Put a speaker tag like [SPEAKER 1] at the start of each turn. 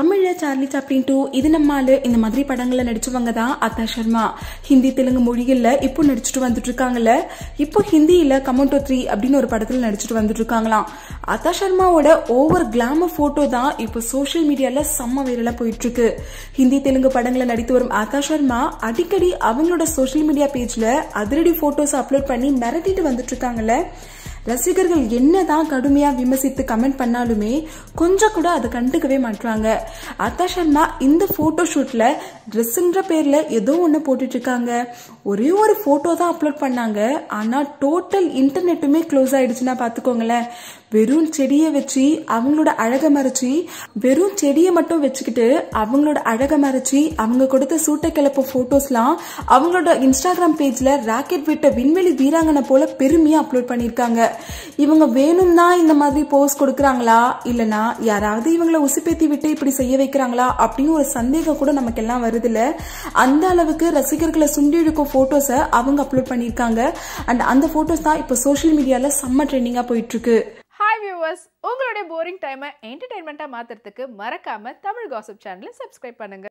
[SPEAKER 1] தமிழ்ல Charlie Chaplin two இது நம்ம ஆளு இந்த மாதிரி படங்கள்ல நடிச்சவங்க தான் அத்தா சர்மா ஹிந்தி தெலுங்கு மொழிகள்ல இப்போ நடிச்சுட்டு வந்துட்டு இருக்காங்கல்ல இப்போ ஹிந்தியில கமோண்டோ த்ரீ அப்படின்னு ஒரு படத்துல நடிச்சுட்டு வந்துட்டு இருக்காங்களாம் அத்தா சர்மாவோட ஓவர் கிளாமர் போட்டோ தான் இப்போ சோஷியல் மீடியால செம்ம வைரலா போயிட்டு இருக்கு ஹிந்தி தெலுங்கு படங்களை நடித்து வரும் ஆதா சர்மா அடிக்கடி அவங்களோட சோஷியல் மீடியா பேஜ்ல அதிரடி போட்டோஸ் அப்லோட் பண்ணி மிரட்டிட்டு வந்துட்டு இருக்காங்கல்ல ரசிகர்கள் என்னதான் கடுமையா விமர்சித்து கமெண்ட் பண்ணாலுமே கொஞ்சம் கூட அதை கண்டுக்கவே மாட்டாங்க அத்தா சர்மா இந்த போட்டோ ஷூட்ல ட்ரெஸ்ஸுன்ற பேர்ல ஏதோ ஒண்ணு போட்டுட்டு இருக்காங்க ஒரே ஒரு போட்டோ தான் அப்லோட் பண்ணாங்க ஆனா டோட்டல் இன்டர்நெட்டுமே க்ளோஸ் ஆயிடுச்சுன்னா பாத்துக்கோங்களேன் வெறும் செடியை வச்சு அவங்களோட அழக மறைச்சி வெறும் செடியை மட்டும் வச்சுக்கிட்டு அவங்களோட அழக மறைச்சி அவங்க கொடுத்த சூட்ட கிளப்பு போட்டோஸ்லாம் அவங்களோட இன்ஸ்டாகிராம் பேஜ்ல ராக்கெட் விட்ட விண்வெளி வீராங்கனை போல பெருமையா அப்லோட் பண்ணிருக்காங்க இவங்க வேணும் தான் இந்த மாதிரி போஸ் கொடுக்கறாங்களா இல்லனா யாராவது இவங்கள உசுப்பேத்தி விட்டு இப்படி செய்ய வைக்கிறாங்களா அப்படின்னு ஒரு சந்தேகம் கூட நமக்கு எல்லாம் வருதுல அந்த அளவுக்கு ரசிகர்களை சுண்டி இழுக்கும் போட்டோஸை அவங்க அப்லோட் பண்ணிருக்காங்க அண்ட் அந்த போட்டோஸ் தான் இப்போ சோஷியல் மீடியால செம்ம ட்ரெண்டிங்கா போயிட்டு இருக்கு
[SPEAKER 2] ஹாய் வியூவர்ஸ் உங்களுடைய போரிங் டைமை என்டர்டைன்மெண்ட்டாக மாற்றுறதுக்கு மறக்காம தமிழ் காசிப் சேனலை சப்ஸ்கிரைப் பண்ணுங்க